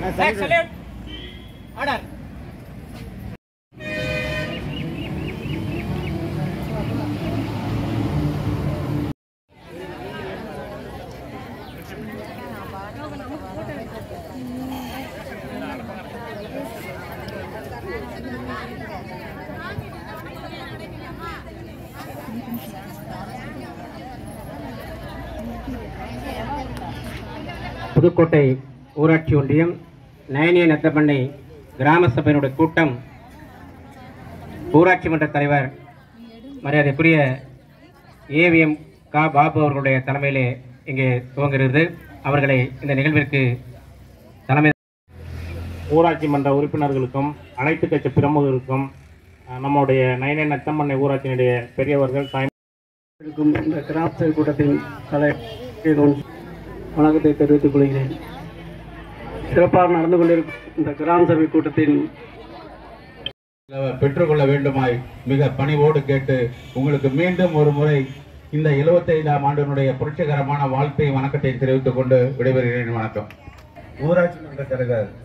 order Pudukkottai ஊராட்சி ஒன்றியம் நயனிய நத்தப்பண்ணை கிராம சபையினுடைய கூட்டம் ஊராட்சி மன்ற தலைவர் மரியாதைக்குரிய ஏவிஎம் கா பாபு அவர்களுடைய தலைமையிலே இங்கே துவங்குகிறது அவர்களை இந்த நிகழ்விற்கு தலைமை ஊராட்சி மன்ற உறுப்பினர்களுக்கும் அனைத்து கட்சி பிரமுகருக்கும் அஹ், நம்முடைய நயனே நத்தம்மண்ணை ஊராட்சியினுடைய பெரியவர்கள் தாய் இருக்கும் இந்த கிராம சபை கூட்டத்தின் தலை வணக்கத்தை தெரிவித்துக் கொள்கிறேன் சிறப்பாக நடந்து கொண்டிருக்கும் இந்த கிராம சபை கூட்டத்தின் பெற்றுக்கொள்ள வேண்டுமாய் மிக பணிவோடு கேட்டு உங்களுக்கு மீண்டும் ஒரு முறை இந்த 75ஆம் ஆண்டினுடைய புரட்சிகரமான வாழ்த்தை வணக்கத்தை தெரிவித்துக் கொண்டு விடைபெறுகிறேன் வணக்கம் ஊராட்சி மன்ற தலைவர்